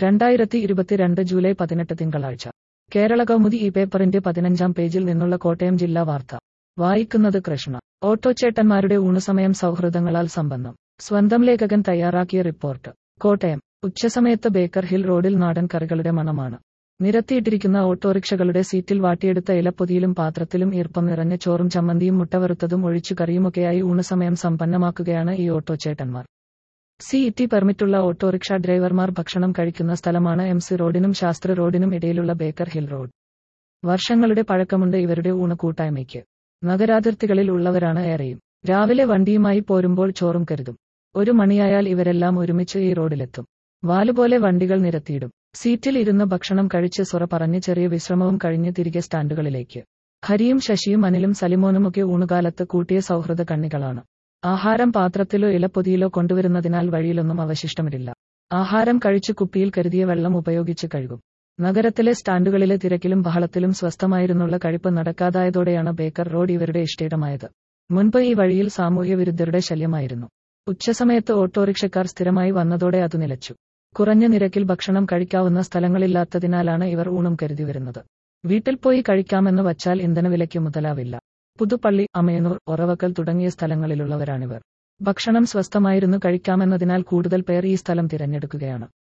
രണ്ടായിരത്തി ഇരുപത്തിരണ്ട് ജൂലൈ പതിനെട്ട് തിങ്കളാഴ്ച കേരള കൗമുദി ഈ പേപ്പറിന്റെ പതിനഞ്ചാം പേജിൽ നിന്നുള്ള കോട്ടയം ജില്ലാ വാർത്ത വായിക്കുന്നത് കൃഷ്ണ ഓട്ടോച്ചേട്ടന്മാരുടെ ഊണുസമയം സൗഹൃദങ്ങളാൽ സമ്പന്നം സ്വന്തം ലേഖകൻ തയ്യാറാക്കിയ റിപ്പോർട്ട് കോട്ടയം ഉച്ചസമയത്ത് ബേക്കർ ഹിൽ റോഡിൽ നാടൻ കറികളുടെ മണമാണ് നിരത്തിയിട്ടിരിക്കുന്ന ഓട്ടോറിക്ഷകളുടെ സീറ്റിൽ വാട്ടിയെടുത്ത ഇലപ്പൊതിയിലും പാത്രത്തിലും ഈർപ്പം നിറഞ്ഞ ചോറും ചമ്മന്തിയും മുട്ടവറുത്തതും ഒഴിച്ചു കറിയുമൊക്കെയായി ഊണുസമയം സമ്പന്നമാക്കുകയാണ് ഈ ഓട്ടോച്ചേട്ടന്മാർ സി ഇ പെർമിറ്റുള്ള ഓട്ടോറിക്ഷ ഡ്രൈവർമാർ ഭക്ഷണം കഴിക്കുന്ന സ്ഥലമാണ് എം സി റോഡിനും ശാസ്ത്ര റോഡിനും ഇടയിലുള്ള ബേക്കർ ഹിൽ റോഡ് വർഷങ്ങളുടെ പഴക്കമുണ്ട് ഇവരുടെ ഊണ് കൂട്ടായ്മയ്ക്ക് നഗരാതിർത്തികളിൽ ഉള്ളവരാണ് ഏറെയും രാവിലെ വണ്ടിയുമായി പോരുമ്പോൾ ചോറും കരുതും ഒരു മണിയായാൽ ഇവരെല്ലാം ഒരുമിച്ച് ഈ റോഡിലെത്തും വാലുപോലെ വണ്ടികൾ നിരത്തിയിടും സീറ്റിൽ ഇരുന്ന് ഭക്ഷണം കഴിച്ച് സുറ പറഞ്ഞ് ചെറിയ വിശ്രമവും കഴിഞ്ഞ് തിരികെ സ്റ്റാൻഡുകളിലേക്ക് ഹരിയും ശശിയും അനിലും സലിമോനുമൊക്കെ ഊണുകാലത്ത് കൂട്ടിയ സൗഹൃദ കണ്ണികളാണ് ആഹാരം പാത്രത്തിലോ ഇലപ്പൊതിയിലോ കൊണ്ടുവരുന്നതിനാൽ വഴിയിലൊന്നും അവശിഷ്ടമില്ല ആഹാരം കഴിച്ച് കുപ്പിയിൽ കരുതിയ വെള്ളം ഉപയോഗിച്ച് കഴുകും നഗരത്തിലെ സ്റ്റാൻഡുകളിലെ തിരക്കിലും ബഹളത്തിലും സ്വസ്ഥമായിരുന്നുള്ള കഴിപ്പ് നടക്കാതായതോടെയാണ് ബേക്കർ റോഡ് ഇവരുടെ ഇഷ്ടയിടമായത് മുൻപ് ഈ വഴിയിൽ സാമൂഹ്യ വിരുദ്ധരുടെ ശല്യമായിരുന്നു ഉച്ചസമയത്ത് ഓട്ടോറിക്ഷക്കാർ സ്ഥിരമായി വന്നതോടെ അത് നിലച്ചു കുറഞ്ഞ നിരക്കിൽ ഭക്ഷണം കഴിക്കാവുന്ന സ്ഥലങ്ങളില്ലാത്തതിനാലാണ് ഇവർ ഊണും കരുതി വരുന്നത് വീട്ടിൽ പോയി കഴിക്കാമെന്ന് വച്ചാൽ ഇന്ധനവിലയ്ക്ക് മുതലാവില്ല പുതുപ്പള്ളി അമയനൂർ ഒറവക്കൽ തുടങ്ങിയ സ്ഥലങ്ങളിലുള്ളവരാണിവർ ഭക്ഷണം സ്വസ്ഥമായിരുന്നു കഴിക്കാമെന്നതിനാൽ കൂടുതൽ പേർ ഈ സ്ഥലം തിരഞ്ഞെടുക്കുകയാണ്